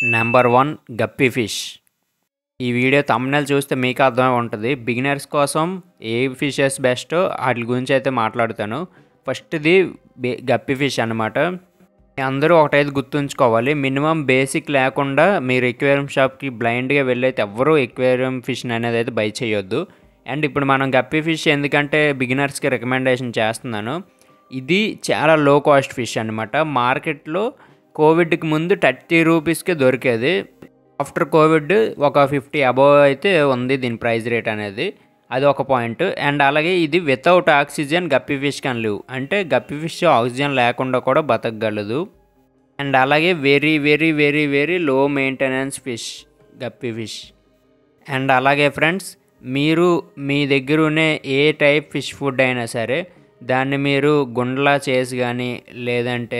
number one guppy fish ఈ video thumbnail చూస్తే మీకు అర్థమై ఉంటుంది బిగినర్స్ కోసం ఏ ఫిషెస్ బెస్ట్ వాటి గురించి అయితే మాట్లాడుతాను ఫస్ట్ది బే- గప్పీ ఫిష్ అనమాట అందరూ ఒకటైతే గుర్తుంచుకోవాలి మినిమం బేసిక్ లేకుండా మీరు ఎక్వేరియం షాప్కి బ్లైండ్గా వెళ్ళి అయితే ఎవ్వరూ ఎక్వేరియం ఫిష్ అనేది అయితే బై చేయొద్దు అండ్ ఇప్పుడు మనం గప్పీ ఫిష్ ఎందుకంటే బిగినర్స్కి రికమెండేషన్ చేస్తున్నాను ఇది చాలా లో కాస్ట్ ఫిష్ అనమాట మార్కెట్లో కోవిడ్కి ముందు థర్టీ రూపీస్కే దొరికేది ఆఫ్టర్ కోవిడ్ ఒక ఫిఫ్టీ అబోవ్ అయితే ఉంది దీని ప్రైస్ రేట్ అనేది అది ఒక పాయింట్ అండ్ అలాగే ఇది without oxygen guppy fish can live అంటే గప్పి ఫిష్ ఆక్సిజన్ లేకుండా కూడా బతకగలదు అండ్ అలాగే very very very very low maintenance fish guppy fish and అలాగే ఫ్రెండ్స్ మీరు మీ దగ్గర ఉన్న ఏ టైప్ ఫిష్ ఫుడ్ అయినా సరే దాన్ని మీరు గుండ్లా చేసి కానీ లేదంటే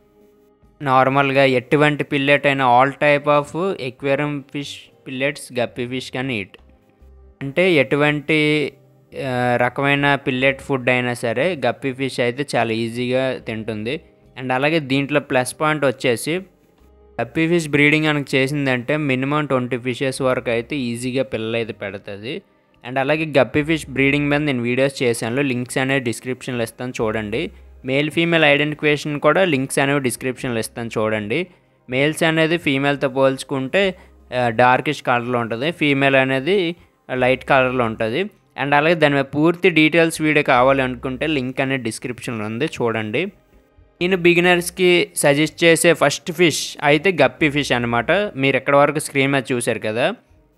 నార్మల్గా ఎటువంటి పిల్లెట్ అయినా all type of aquarium fish pellets guppy fish కానీ ఈట్ అంటే ఎటువంటి ఆ, రకమైన పిల్లెట్ ఫుడ్ అయినా సరే గప్పి ఫిష్ అయితే చాలా ఈజీగా తింటుంది అండ్ అలాగే దీంట్లో ప్లస్ పాయింట్ వచ్చేసి గప్పి ఫిష్ బ్రీడింగ్ కనుక చేసిందంటే మినిమం ట్వంటీ ఫిషెస్ వరకు అయితే ఈజీగా పిల్లలు అయితే పెడుతుంది అండ్ అలాగే గప్పి ఫిష్ బ్రీడింగ్ మీద నేను వీడియోస్ చేశాను లింక్స్ అనేవి డిస్క్రిప్షన్లో ఇస్తాను చూడండి మేల్ ఫీమేల్ ఐడెంటిఫికేషన్ కూడా లింక్స్ అనేవి డిస్క్రిప్షన్లో ఇస్తాను చూడండి మేల్స్ అనేది ఫీమేల్తో పోల్చుకుంటే డార్కిష్ కలర్లో ఉంటుంది ఫీమేల్ అనేది లైట్ కలర్లో ఉంటుంది అండ్ అలాగే దాని మీద పూర్తి డీటెయిల్స్ వీడియో కావాలి అనుకుంటే లింక్ అనేది డిస్క్రిప్షన్లో ఉంది చూడండి నేను బిగినర్స్కి సజెస్ట్ చేసే ఫస్ట్ ఫిష్ అయితే గప్పి ఫిష్ అనమాట మీరు ఎక్కడి వరకు స్క్రీన్ మీద చూశారు కదా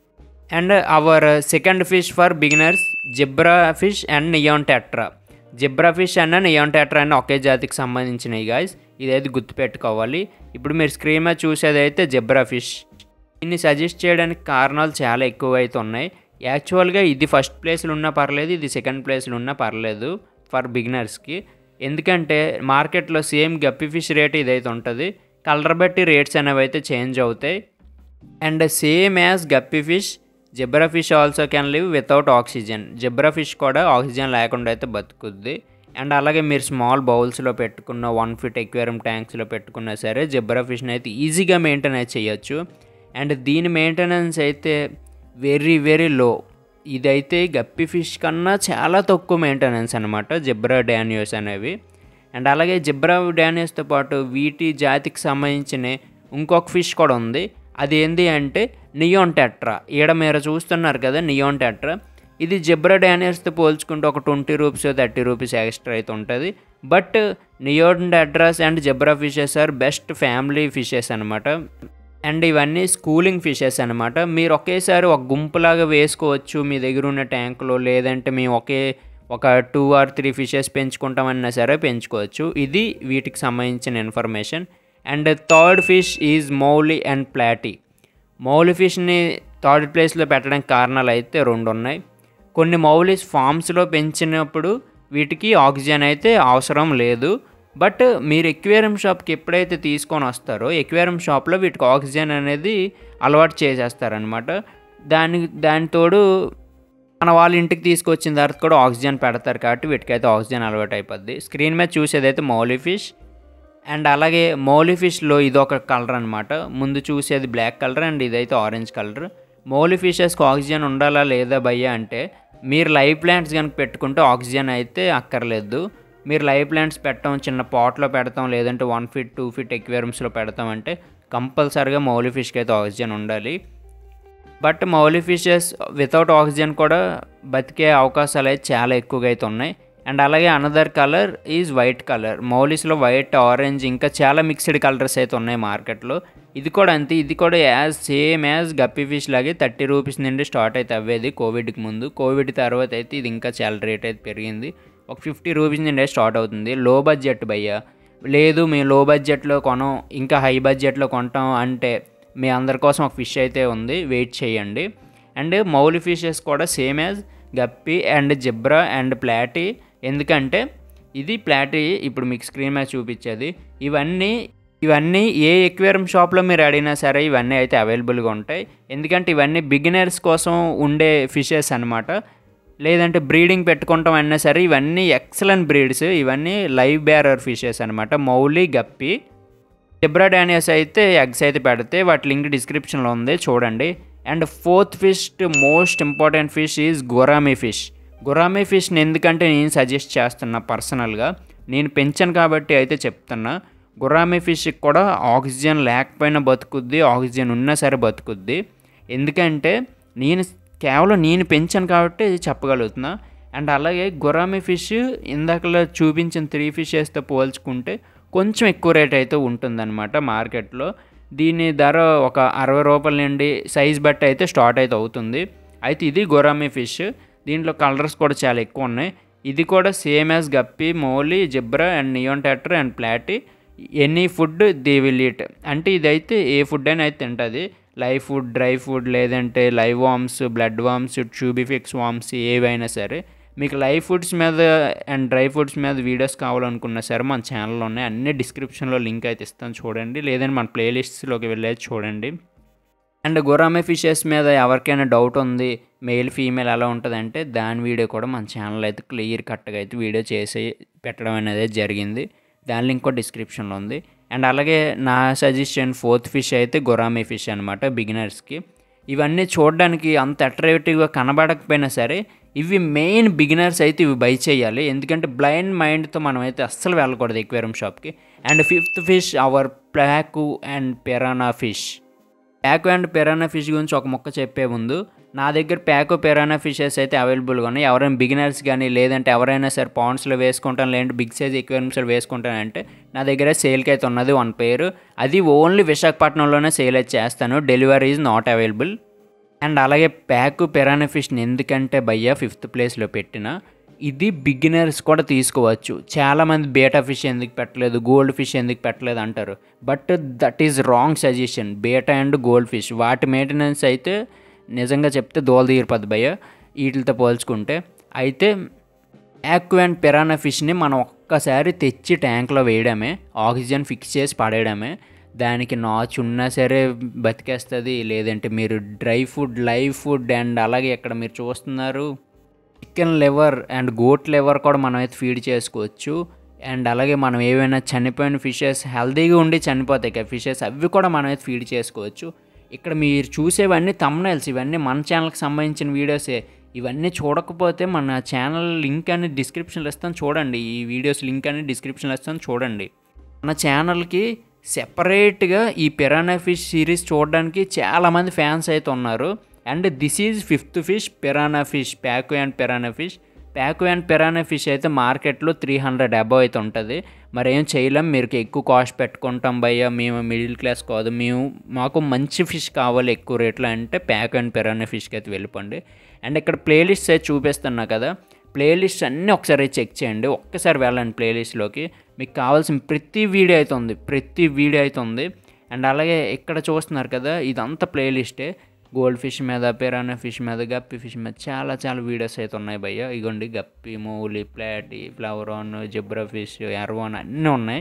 and our second fish for beginners zebra fish and neon tetra zebra fish and neon tetra అన్న ఒకే జాతికి సంబంధించినవి గాయస్ ఇదైతే గుర్తుపెట్టుకోవాలి ఇప్పుడు మీరు స్క్రీన్ మీద చూసేది అయితే జిబ్రా ఫిష్ దీన్ని సజెస్ట్ చేయడానికి కారణాలు చాలా ఎక్కువ అయితే ఉన్నాయి యాక్చువల్గా ఇది ఫస్ట్ ప్లేస్లో ఉన్నా పర్లేదు ఇది సెకండ్ ప్లేస్లో ఉన్నా పర్లేదు ఫర్ బిగినర్స్కి ఎందుకంటే మార్కెట్లో సేమ్ గప్పి ఫిష్ రేట్ ఇదైతే ఉంటుంది కలర్ బట్టి రేట్స్ అనేవి అయితే చేంజ్ అవుతాయి and same as guppy fish zebra fish also can live without oxygen zebra fish కూడా ఆక్సిజన్ లేకుండా అయితే బతుకుద్ది అండ్ అలాగే మీరు స్మాల్ బౌల్స్లో పెట్టుకున్న వన్ ఫీట్ ఎక్వేరియం ట్యాంక్స్లో పెట్టుకున్నా సరే జెబ్రా ఫిష్ని అయితే ఈజీగా మెయింటైన్ అయితే చేయొచ్చు అండ్ దీని మెయింటెనెన్స్ అయితే వెరీ వెరీ లో ఇదైతే గప్పి ఫిష్ కన్నా చాలా తక్కువ మెయింటెనెన్స్ అనమాట జిబ్రా డానియోస్ అనేవి అండ్ అలాగే జిబ్రా డానియోస్తో పాటు వీటి జాతికి సంబంధించిన ఇంకొక ఫిష్ కూడా ఉంది అది ఏంటి అంటే నియోన్ టెట్రా ఈడ మీరు చూస్తున్నారు కదా నియోన్ టెట్రా ఇది జిబ్రా డానియర్స్తో పోల్చుకుంటే ఒక twenty rupees thirty rupees extra అయితే ఉంటుంది but neon tetras and zebra fishes are best family fishes అనమాట అండ్ ఇవన్నీ స్కూలింగ్ ఫిషెస్ అనమాట మీరు ఒకేసారి ఒక గుంపులాగా వేసుకోవచ్చు మీ దగ్గర ఉన్న ట్యాంకులో లేదంటే మేము ఒకే ఒక టూ ఆర్ త్రీ ఫిషెస్ పెంచుకుంటామన్నా సరే పెంచుకోవచ్చు ఇది వీటికి సంబంధించిన information and third fish is molly and platy molly ఫిష్ని థర్డ్ ప్లేస్లో పెట్టడానికి కారణాలు అయితే రెండు ఉన్నాయి కొన్ని మౌలిస్ ఫామ్స్లో పెంచినప్పుడు వీటికి ఆక్సిజన్ అయితే అవసరం లేదు బట్ మీరు ఎక్వేరియం షాప్కి ఎప్పుడైతే తీసుకొని వస్తారో ఎక్వేరియం షాప్లో వీటికి ఆక్సిజన్ అనేది అలవాటు చేసేస్తారనమాట దాని దాని తోడు మన వాళ్ళ ఇంటికి తీసుకొచ్చిన తర్వాత కూడా ఆక్సిజన్ పెడతారు కాబట్టి వీటికైతే ఆక్సిజన్ అలవాటు అయిపోద్ది స్క్రీన్ మీద చూసేదైతే మౌలీ ఫిష్ అండ్ అలాగే మౌలీ ఫిష్లో ఇది ఒక కలర్ అనమాట ముందు చూసేది బ్లాక్ కలర్ అండ్ ఇదైతే ఆరెంజ్ కలర్ మౌలీ ఫిషెస్కి ఆక్సిజన్ ఉండాలా లేదా భయ్యా అంటే మీరు లైవ్ ప్లాంట్స్ కనుక పెట్టుకుంటే ఆక్సిజన్ అయితే అక్కర్లేదు మీరు లైవ్ ప్లాంట్స్ పెట్టడం చిన్న పాట్లో పెడతాం లేదంటే వన్ ఫీట్ టూ ఫీట్ ఎక్వేరియంస్లో పెడతాం అంటే కంపల్సరిగా మౌలీ ఫిష్కి అయితే ఆక్సిజన్ ఉండాలి but molly fishes without oxygen కూడా బతికే అవకాశాలు అయితే చాలా ఎక్కువగా అయితే ఉన్నాయి అండ్ అలాగే another colour is white colour మౌలీస్లో వైట్ ఆరెంజ్ ఇంకా చాలా మిక్స్డ్ కలర్స్ అయితే ఉన్నాయి మార్కెట్లో ఇది కూడా అంతే ఇది కూడా as same as guppy fish లాగే థర్టీ రూపీస్ నుండి స్టార్ట్ అయితే అవ్వేది కోవిడ్కి ముందు కోవిడ్ తర్వాత అయితే ఇది ఇంకా చాలా రేట్ అయితే పెరిగింది ఒక ఫిఫ్టీ రూపీస్ నుండే స్టార్ట్ అవుతుంది లో బడ్జెట్ భయ్య లేదు మేము లో బడ్జెట్లో కొనం ఇంకా హై బడ్జెట్లో కొంటాం అంటే మీ అందరి కోసం ఒక ఫిష్ అయితే ఉంది వెయిట్ చేయండి అండ్ మౌలి ఫిషెస్ కూడా same as guppy and zebra and platy ఎందుకంటే ఇది ప్లాటీ ఇప్పుడు మీకు స్క్రీన్ మీద చూపించేది ఇవన్నీ ఇవన్నీ ఏ ఎక్వేరియం షాప్లో మీరు అడిగినా సరే ఇవన్నీ అయితే అవైలబుల్గా ఉంటాయి ఎందుకంటే ఇవన్నీ బిగినర్స్ కోసం ఉండే ఫిషెస్ అనమాట లేదంటే బ్రీడింగ్ పెట్టుకుంటాం అన్నా సరే ఇవన్నీ ఎక్సలెంట్ బ్రీడ్స్ ఇవన్నీ లైవ్ బేరర్ ఫిషెస్ అనమాట మౌలి గప్పి జిబ్రా డానియస్ అయితే ఎగ్స్ అయితే పెడితే వాటి లింక్ డిస్క్రిప్షన్లో ఉంది చూడండి and fourth fish most important fish is gourami fish గొరామీ ఫిష్ని ఎందుకంటే నేను సజెస్ట్ చేస్తున్నా పర్సనల్గా నేను పెంచాను కాబట్టి అయితే చెప్తున్నా గుర్రామీ ఫిష్కి కూడా ఆక్సిజన్ లేకపోయినా బతుకుద్ది ఆక్సిజన్ ఉన్నా సరే బతుకుద్ది ఎందుకంటే నేను కేవలం నేను పెంచాను కాబట్టి ఇది చెప్పగలుగుతున్నా అండ్ అలాగే గుర్రామీ ఫిష్ ఇందాకలో చూపించిన త్రీ ఫిషెస్తో పోల్చుకుంటే కొంచెం ఎక్కువ రేట్ అయితే ఉంటుందన్నమాట మార్కెట్లో దీని ధర ఒక అరవై రూపాయల నుండి సైజ్ బట్టి అయితే స్టార్ట్ అయితే అవుతుంది అయితే ఇది గొరామీ ఫిష్ దీంట్లో కలర్స్ కూడా చాలా ఎక్కువ ఉన్నాయి ఇది కూడా same as guppy molly zebra and neon tetra and platy any food they will eat అంటే ఇదైతే ఏ ఫుడ్ అయినా అయితే తింటుంది లైవ్ ఫుడ్ డ్రై ఫుడ్ లేదంటే live worms blood worms tubifex worms ఏవైనా సరే మీకు లైవ్ ఫుడ్స్ మీద అండ్ డ్రై ఫుడ్స్ మీద వీడియోస్ కావాలనుకున్నా సరే మన ఛానల్లో ఉన్నాయి అన్ని డిస్క్రిప్షన్లో లింక్ అయితే ఇస్తాను చూడండి లేదంటే మన ప్లేలిస్ట్స్లోకి వెళ్ళేది చూడండి అండ్ గొరామే ఫిషెస్ మీద ఎవరికైనా డౌట్ ఉంది మెయిల్ ఫీమేల్ ఎలా ఉంటుందంటే దాని వీడియో కూడా మన ఛానల్ అయితే క్లియర్ కట్గా అయితే వీడియో చేసి పెట్టడం అనేది జరిగింది దాని లింక్ కూడా డిస్క్రిప్షన్లో ఉంది అండ్ అలాగే నా సజెషన్ ఫోర్త్ ఫిష్ అయితే గొరామే ఫిష్ అనమాట బిగినర్స్కి ఇవన్నీ చూడడానికి అంత అట్రాక్టివ్గా కనబడకపోయినా సరే ఇవి మెయిన్ బిగినర్స్ అయితే ఇవి బై చేయాలి ఎందుకంటే బ్లైండ్ మైండ్తో మనం అయితే అస్సలు వెళ్ళకూడదు ఎక్వేరియం షాప్కి and fifth fish our pacu and piranha fish pacu and piranha fish గురించి ఒక మొక్క చెప్పే ముందు నా దగ్గర ప్యాకో పెరానా ఫిషెస్ అయితే అవైలబుల్గా ఉన్నాయి ఎవరైనా బిగినర్స్ కానీ లేదంటే ఎవరైనా సరే పాండ్స్లో వేసుకుంటాను లేదంటే బిగ్ సైజ్ ఎక్వేరియంస్లో వేసుకుంటానంటే నా దగ్గర సేల్కి అయితే ఉన్నది వన్ పేరు అది ఓన్లీ విశాఖపట్నంలోనే సేల్ అయితే చేస్తాను delivery is not available and అలాగే ప్యాకు పెరానా ఫిష్ని ఎందుకంటే భయ్య ఫిఫ్త్ ప్లేస్లో పెట్టిన ఇది బిగినర్స్ కూడా తీసుకోవచ్చు చాలామంది బేటా ఫిష్ ఎందుకు పెట్టలేదు గోల్డ్ ఫిష్ ఎందుకు పెట్టలేదు అంటారు but that is wrong suggestion betta and gold fish వాటి మెయింటెనెన్స్ అయితే నిజంగా చెప్తే దోల తీరిపోద్ది భయ్య వీటితో పోల్చుకుంటే అయితే యాక్కు అండ్ పెరానా ఫిష్ని మనం ఒక్కసారి తెచ్చి ట్యాంక్లో వేయడమే ఆక్సిజన్ ఫిక్స్ చేసి పడేయడమే దానికి నాచు ఉన్నా సరే బతికేస్తుంది లేదంటే మీరు dry food live food and అలాగే ఇక్కడ మీరు చూస్తున్నారు chicken liver and goat liver కూడా మనం అయితే ఫీడ్ చేసుకోవచ్చు అండ్ అలాగే మనం ఏవైనా చనిపోయిన ఫిషెస్ హెల్తీగా ఉండి చనిపోతాయి కదా ఫిషెస్ అవి కూడా మనం అయితే ఫీడ్ చేసుకోవచ్చు ఇక్కడ మీరు చూసేవన్నీ తమ్నైల్స్ ఇవన్నీ మన ఛానల్కి సంబంధించిన వీడియోసే ఇవన్నీ చూడకపోతే మన ఛానల్ లింక్ అనేది డిస్క్రిప్షన్లో ఇస్తాను చూడండి ఈ వీడియోస్ లింక్ అనేది డిస్క్రిప్షన్లో ఇస్తాను చూడండి మన ఛానల్కి సెపరేట్గా ఈ పిరానా ఫిష్ సిరీస్ చూడడానికి చాలామంది ఫ్యాన్స్ అయితే ఉన్నారు and this is fifth fish piranha fish pacu and piranha fish pacu and piranha fish అయితే మార్కెట్లో త్రీ హండ్రెడ్ అబవ్ అయితే ఉంటుంది మరి ఏం చేయలేం మీరు ఎక్కువ కాస్ట్ పెట్టుకుంటాం భయ్య మేము మిడిల్ క్లాస్ కాదు మేము మాకు మంచి ఫిష్ కావాలి ఎక్కువ రేట్లో అంటే ప్యాక్ అండ్ పిరానా ఫిష్కి అయితే వెళ్ళిపోండి అండ్ ఇక్కడ ప్లేలిస్ట్ అయితే చూపిస్తున్నా కదా ప్లేలిస్ట్ అన్నీ ఒకసారి చెక్ చేయండి ఒక్కసారి వెళ్ళండి ప్లేలిస్ట్లోకి మీకు కావాల్సిన ప్రతి వీడియో అయితే ఉంది ప్రతి వీడియో అయితే ఉంది అండ్ అలాగే ఇక్కడ చూస్తున్నారు కదా ఇదంతా ప్లేలిస్టే గోల్డ్ ఫిష్ మీద పిరానా ఫిష్ మీద గప్పి ఫిష్ మీద చాలా చాలా వీడియోస్ అయితే ఉన్నాయి భయ్య ఇగోండి guppy molly platy flowerhorn zebra fish ఎర్వాన్ అన్నీ ఉన్నాయి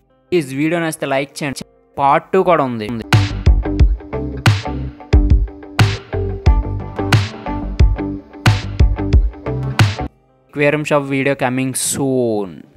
ఈ వీడియో నచ్చితే లైక్ చేయండి పార్ట్ టూ కూడా ఉంది aquarium shop video coming soon